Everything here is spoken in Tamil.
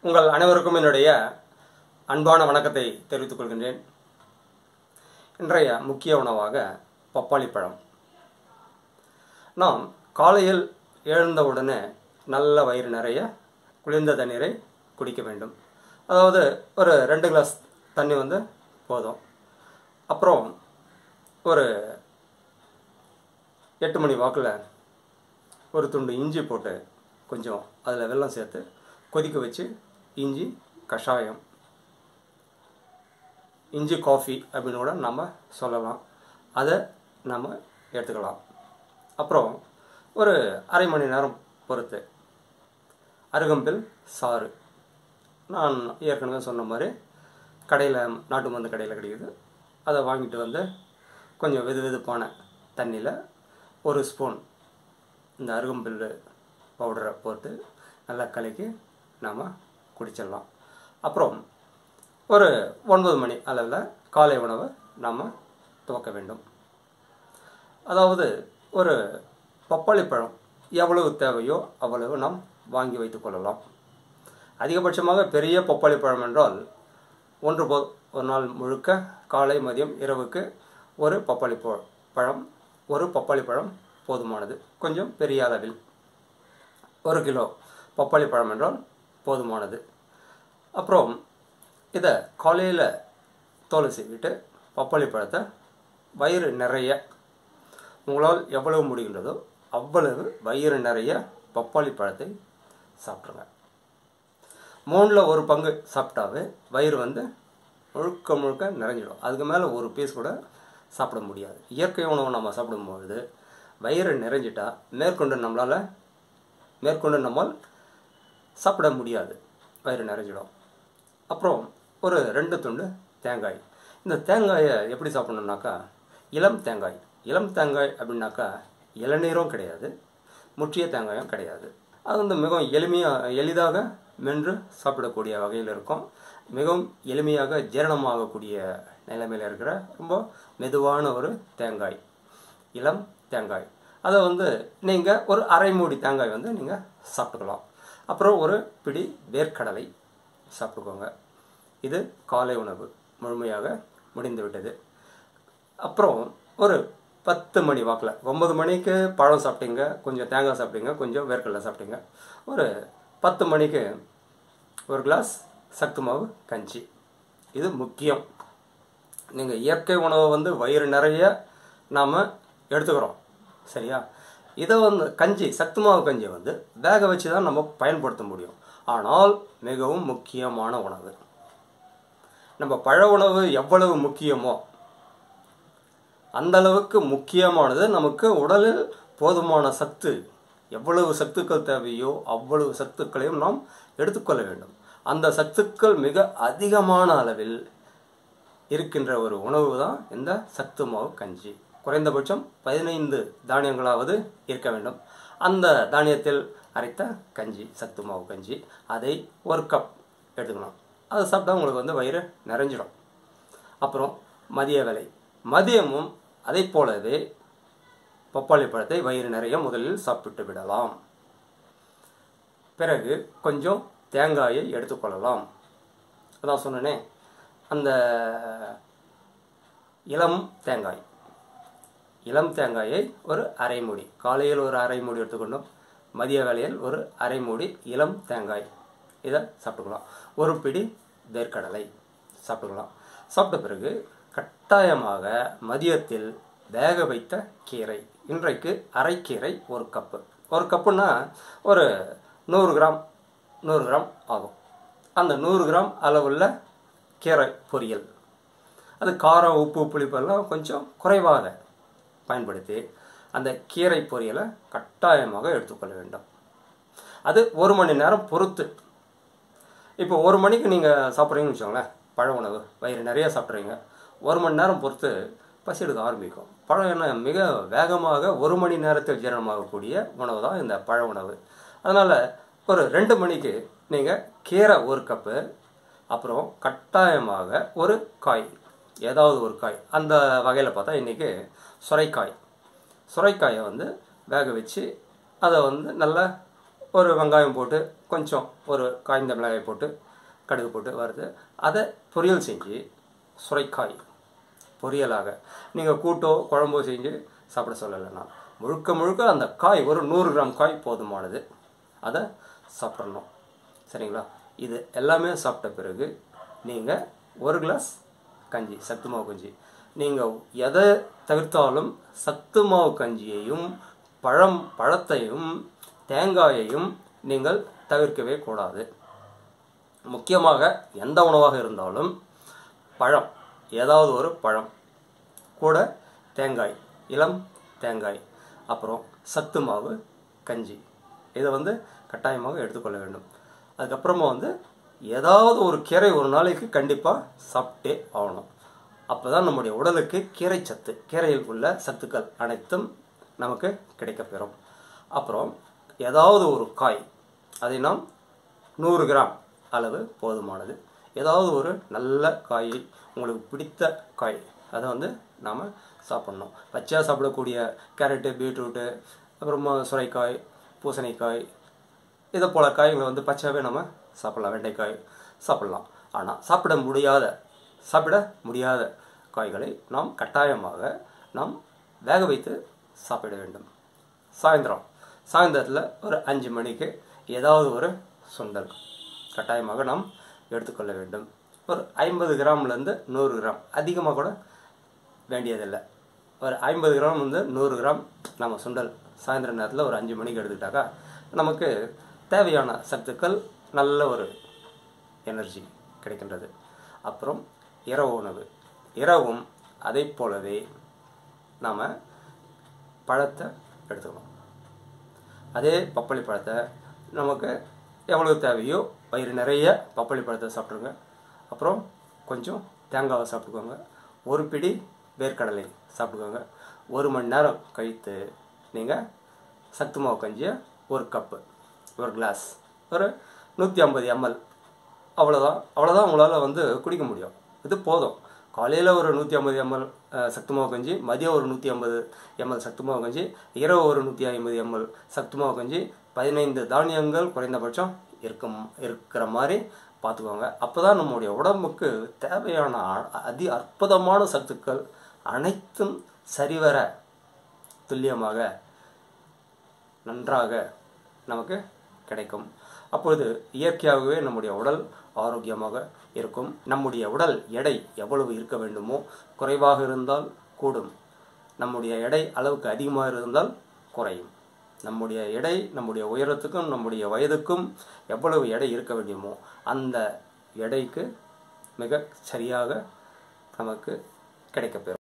உங்கள் அனைவருக்கும் என்னுடைய அன்பான வணக்கத்தை தெரிவித்துக் கொள்கின்றேன் இன்றைய முக்கிய உணவாக பப்பாளி பழம் நாம் காலையில் எழுந்தவுடனே நல்ல வயிறு நிறைய குளிர்ந்த தண்ணீரை குடிக்க வேண்டும் அதாவது ஒரு ரெண்டு கிளாஸ் தண்ணி வந்து போதும் அப்புறம் ஒரு எட்டு மணி வாக்கில் ஒரு துண்டு இஞ்சி போட்டு கொஞ்சம் அதில் வெல்லம் சேர்த்து கொதிக்க வச்சு இஞ்சி கஷாயம் இஞ்சி காஃபி அப்படின்னு கூட நம்ம சொல்லலாம் அதை நம்ம எடுத்துக்கலாம் அப்புறம் ஒரு அரை மணி நேரம் பொறுத்து அருகம்பில் சாறு நான் ஏற்கனவே சொன்ன மாதிரி கடையில் நாட்டு மருந்து கடையில் கிடைக்குது அதை வாங்கிட்டு வந்து கொஞ்சம் வெது வெதுப்பான தண்ணியில் ஒரு ஸ்பூன் இந்த அருகம்பில் பவுடரை போட்டு நல்லா கலக்கி நாம் குடிச்சிடலாம் அப்புறம் ஒரு ஒன்பது மணி அளவில் காலை உணவை நாம் துவக்க வேண்டும் அதாவது ஒரு பப்பாளி பழம் எவ்வளவு தேவையோ அவ்வளவு நாம் வாங்கி வைத்துக் கொள்ளலாம் அதிகபட்சமாக பெரிய பப்பாளி பழம் என்றால் ஒன்று போ ஒரு நாள் முழுக்க காலை மதியம் இரவுக்கு ஒரு பப்பாளி பழ- பழம் ஒரு பப்பாளி பழம் போதுமானது கொஞ்சம் பெரிய அளவில் ஒரு கிலோ பப்பாளி பழம் என்றால் போதுமானது அப்புறம் இதை காலையில் தோலை சீவிட்டு பப்பாளி பழத்தை வயிறு நிறைய உங்களால் எவ்வளவு முடிகின்றதோ அவ்வளவு வயிறு நிறைய பப்பாளி பழத்தை சாப்பிட்ருங்க மூணில் ஒரு பங்கு சாப்பிட்டாவே வயிறு வந்து முழுக்க முழுக்க நிறைஞ்சிடும் அதுக்கு மேலே ஒரு பீஸ் கூட சாப்பிட முடியாது இயற்கை உணவு நம்ம சாப்பிடும்பொழுது வயிறு நிறைஞ்சிட்டா மேற்கொண்டு நம்மளால் மேற்கொண்டு நம்மால் சாப்பிட முடியாது வயிறு நிறைஞ்சிடும் அப்புறம் ஒரு ரெண்டு துண்டு தேங்காய் இந்த தேங்காயை எப்படி சாப்பிடணும்னாக்கா இளம் தேங்காய் இளம் தேங்காய் அப்படின்னாக்கா இளநீரும் கிடையாது முற்றிய தேங்காயும் கிடையாது அது வந்து மிகவும் எளிமையாக எளிதாக மென்று சாப்பிடக்கூடிய வகையில் இருக்கும் மிகவும் எளிமையாக ஜீரணமாகக்கூடிய நிலைமையில் இருக்கிற ரொம்ப மெதுவான ஒரு தேங்காய் இளம் தேங்காய் அதை வந்து நீங்கள் ஒரு அரை மூடி தேங்காய் வந்து நீங்கள் சாப்பிட்டுக்கலாம் அப்புறம் ஒரு பிடி வேர்க்கடலை சாப்பிட்டுக்கோங்க இது காலை உணவு முழுமையாக முடிந்து விட்டது அப்புறம் ஒரு பத்து மணி வாக்கில் ஒன்பது மணிக்கு பழம் சாப்பிட்டீங்க கொஞ்சம் தேங்காய் சாப்பிட்டீங்க கொஞ்சம் வேர்க்கடலை சாப்பிட்டீங்க ஒரு பத்து மணிக்கு ஒரு கிளாஸ் சத்து மாவு கஞ்சி இது முக்கியம் நீங்கள் இயற்கை உணவை வந்து வயிறு நிறைய நாம் எடுத்துக்கிறோம் சரியா இதை வந்து கஞ்சி சத்து மாவு கஞ்சி வந்து வேக வச்சு தான் நம்ம பயன்படுத்த முடியும் ஆனால் மிகவும் முக்கியமான உணவு நம்ம பழ உணவு எவ்வளவு முக்கியமோ அந்த அளவுக்கு முக்கியமானது நமக்கு உடலில் போதுமான சத்து எவ்வளவு சத்துக்கள் தேவையோ அவ்வளவு சத்துக்களையும் நாம் எடுத்துக்கொள்ள வேண்டும் அந்த சத்துக்கள் மிக அதிகமான அளவில் இருக்கின்ற ஒரு உணவு தான் இந்த சத்து மாவு கஞ்சி குறைந்தபட்சம் பதினைந்து தானியங்களாவது இருக்க வேண்டும் அந்த தானியத்தில் அரைத்த கஞ்சி சத்து மாவு கஞ்சி அதை ஒரு கப் எடுத்துக்கணும் அதை சாப்பிட்டா உங்களுக்கு வந்து வயிறு நிறைஞ்சிடும் அப்புறம் மதிய வேலை மதியமும் அதை போலவே பப்பாளி பழத்தை வயிறு நிறைய முதலில் சாப்பிட்டு விடலாம் பிறகு கொஞ்சம் தேங்காயை எடுத்துக்கொள்ளலாம் அதான் சொன்னனே அந்த இளம் தேங்காய் இளம் தேங்காயை ஒரு அரை மூடி காலையில் ஒரு அரை மூடி எடுத்துக்கொண்டோம் மதிய வேளையில் ஒரு அரை மூடி இளம் தேங்காய் இதை சாப்பிட்டுக்கலாம் ஒரு பிடி வேர்க்கடலை சாப்பிட்டுக்கலாம் சாப்பிட்ட பிறகு கட்டாயமாக மதியத்தில் வேக வைத்த கீரை இன்றைக்கு அரைக்கீரை ஒரு கப்பு ஒரு கப்புன்னா ஒரு நூறு கிராம் நூறு கிராம் ஆகும் அந்த நூறு கிராம் அளவுள்ள கீரை பொரியல் அது காரம் உப்பு புளிப்பெல்லாம் கொஞ்சம் குறைவாக பயன்படுத்தி அந்த கீரை பொரியலை கட்டாயமாக எடுத்துக்கொள்ள வேண்டும் அது ஒரு மணி நேரம் பொறுத்து இப்போ ஒரு மணிக்கு நீங்கள் சாப்பிட்றீங்கன்னு வச்சுக்கோங்களேன் பழ உணவு வயிறு நிறைய சாப்பிட்றீங்க ஒரு மணி நேரம் பொறுத்து பசி எடுக்க ஆரம்பிக்கும் பழம் என்ன மிக வேகமாக ஒரு மணி நேரத்தில் ஜீரணமாகக்கூடிய உணவு தான் இந்த பழ உணவு அதனால் ஒரு ரெண்டு மணிக்கு நீங்கள் கீரை ஒரு கப்பு அப்புறம் கட்டாயமாக ஒரு காய் ஏதாவது ஒரு காய் அந்த வகையில் பார்த்தா இன்றைக்கி சுரைக்காய் சுரைக்காயை வந்து வேக வச்சு அதை வந்து நல்லா ஒரு வெங்காயம் போட்டு கொஞ்சம் ஒரு காய்ந்த மிளகாய் போட்டு கடுகு போட்டு வறுத்து அதை பொரியல் செஞ்சு சுரைக்காய் பொரியலாக நீங்கள் கூட்டோ குழம்போ செஞ்சு சாப்பிட சொல்லலை நான் முழுக்க முழுக்க அந்த காய் ஒரு நூறு கிராம் காய் போதுமானது அதை சாப்பிட்றணும் சரிங்களா இது எல்லாமே சாப்பிட்ட பிறகு நீங்கள் ஒரு கிளாஸ் கஞ்சி சத்து மாவு கஞ்சி நீங்கள் எதை தவிர்த்தாலும் சத்து மாவு கஞ்சியையும் பழம் பழத்தையும் தேங்காயையும் நீங்கள் தவிர்க்கவே கூடாது முக்கியமாக எந்த உணவாக இருந்தாலும் பழம் ஏதாவது ஒரு பழம் கூட தேங்காய் இளம் தேங்காய் அப்புறம் சத்து மாவு கஞ்சி இதை வந்து கட்டாயமாக எடுத்துக்கொள்ள வேண்டும் அதுக்கப்புறமா வந்து ஏதாவது ஒரு கீரை ஒரு நாளைக்கு கண்டிப்பாக சாப்பிட்டே ஆகணும் அப்போ தான் நம்முடைய உடலுக்கு கீரை சத்து கீரையில் உள்ள சத்துக்கள் அனைத்தும் நமக்கு கிடைக்கப்பெறும் அப்புறம் ஏதாவது ஒரு காய் அதை நாம் நூறு கிராம் அளவு போதுமானது ஏதாவது ஒரு நல்ல காய் உங்களுக்கு பிடித்த காய் அதை வந்து நாம் சாப்பிட்ணும் பச்சையாக சாப்பிடக்கூடிய கேரட்டு பீட்ரூட்டு அப்புறமா சுரைக்காய் பூசணிக்காய் இதை போல் காய்களை வந்து பச்சையாகவே நம்ம சாப்பிட்லாம் வெண்டைக்காய் சாப்பிட்லாம் ஆனால் சாப்பிட முடியாத சாப்பிட முடியாத காய்களை நாம் கட்டாயமாக நாம் வேக வைத்து சாப்பிட வேண்டும் சாயந்தரம் சாயந்தரத்தில் ஒரு அஞ்சு மணிக்கு ஏதாவது ஒரு சுண்டல் கட்டாயமாக நாம் எடுத்துக்கொள்ள வேண்டும் ஒரு ஐம்பது கிராம்லேருந்து நூறு கிராம் அதிகமாக கூட வேண்டியதில்லை ஒரு ஐம்பது கிராம் வந்து நூறு கிராம் நம்ம சுண்டல் சாயந்தர நேரத்தில் ஒரு அஞ்சு மணிக்கு எடுத்துக்கிட்டாக்கா நமக்கு தேவையான சத்துக்கள் நல்ல ஒரு எனர்ஜி கிடைக்கின்றது அப்புறம் இரவு உணவு இரவும் அதை போலவே நாம் பழத்தை எடுத்துக்கணும் அதே பப்பாளி பழத்தை நமக்கு எவ்வளவு தேவையோ வயிறு நிறைய பப்பாளி பழத்தை சாப்பிட்ருங்க அப்புறம் கொஞ்சம் தேங்காவை சாப்பிட்டுக்கோங்க ஒரு பிடி வேர்க்கடலை சாப்பிட்டுக்கோங்க ஒரு மணி நேரம் கழித்து நீங்கள் சத்து மாவு கஞ்சியை ஒரு கப்பு ஒரு கிளாஸ் ஒரு நூற்றி ஐம்பது எம்எல் அவ்வளோதான் அவ்வளோதான் உங்களால் வந்து குடிக்க முடியும் இது போதும் காலையில் ஒரு நூற்றி ஐம்பது எம்எல் சத்து மாவு கஞ்சி மதியம் ஒரு நூற்றி ஐம்பது எம்எல் சத்து மாவு கஞ்சி இரவு ஒரு நூற்றி ஐம்பது எம்எல் சத்து மாவு கஞ்சி பதினைந்து தானியங்கள் குறைந்தபட்சம் இருக்கும் இருக்கிற மாதிரி பார்த்துக்கோங்க அப்போ தான் நம்முடைய உடம்புக்கு தேவையான அ- அதி அற்புதமான சத்துக்கள் அனைத்தும் சரிவர துல்லியமாக நன்றாக நமக்கு கிடைக்கும் அப்பொழுது இயற்கையாகவே நம்முடைய உடல் ஆரோக்கியமாக இருக்கும் நம்முடைய உடல் எடை எவ்வளவு இருக்க வேண்டுமோ குறைவாக இருந்தால் கூடும் நம்முடைய எடை அளவுக்கு அதிகமாக இருந்தால் குறையும் நம்முடைய எடை நம்முடைய உயரத்துக்கும் நம்முடைய வயதுக்கும் எவ்வளவு எடை இருக்க வேண்டுமோ அந்த எடைக்கு மிக சரியாக நமக்கு கிடைக்கப்பெறும்